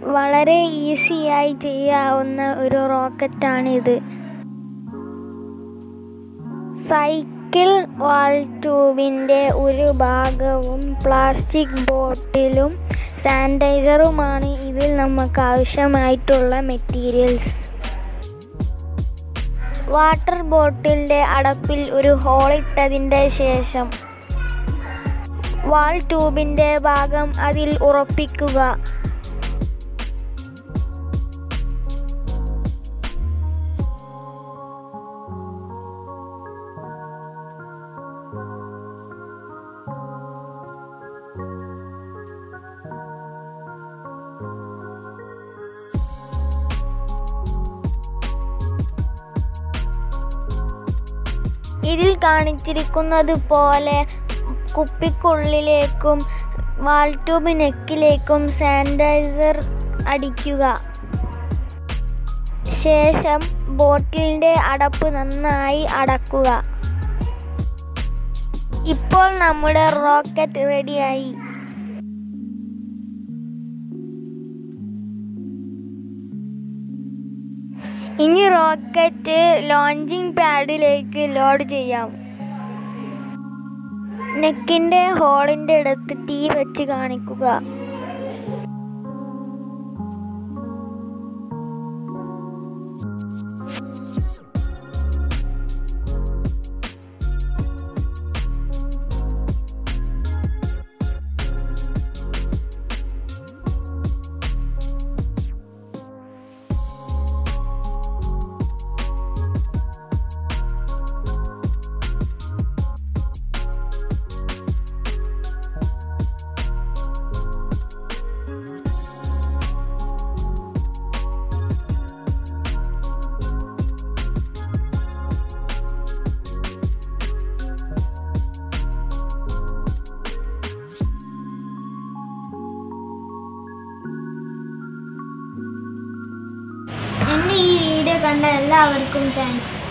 വളരെ ഈസിയായി ചെയ്യാവുന്ന ഒരു റോക്കറ്റാണിത് സൈക്കിൾ വാൾ ട്യൂബിൻ്റെ ഒരു ഭാഗവും പ്ലാസ്റ്റിക് ബോട്ടിലും സാനിറ്റൈസറുമാണ് ഇതിൽ നമുക്ക് ആവശ്യമായിട്ടുള്ള മെറ്റീരിയൽസ് വാട്ടർ ബോട്ടിലിൻ്റെ അടപ്പിൽ ഒരു ഹോളിട്ടതിൻ്റെ ശേഷം വാൾ ട്യൂബിൻ്റെ ഭാഗം അതിൽ ഉറപ്പിക്കുക ഇതിൽ കാണിച്ചിരിക്കുന്നത് പോലെ കുപ്പിക്കുള്ളിലേക്കും വാൾ ട്യൂബ് നെക്കിലേക്കും സാനിറ്റൈസർ അടിക്കുക ശേഷം ബോട്ടിലിൻ്റെ അടപ്പ് നന്നായി അടക്കുക ഇപ്പോൾ നമ്മുടെ റോക്കറ്റ് റെഡിയായി ഇനി റോക്കറ്റ് ലോഞ്ചിങ് പാഡിലേക്ക് ലോഡ് ചെയ്യാം നെക്കിൻ്റെ ഹോളിൻ്റെ അടുത്ത് തീ വെച്ച് കാണിക്കുക എൻ്റെ ഈ വീഡിയോ കണ്ട എല്ലാവർക്കും താങ്ക്സ്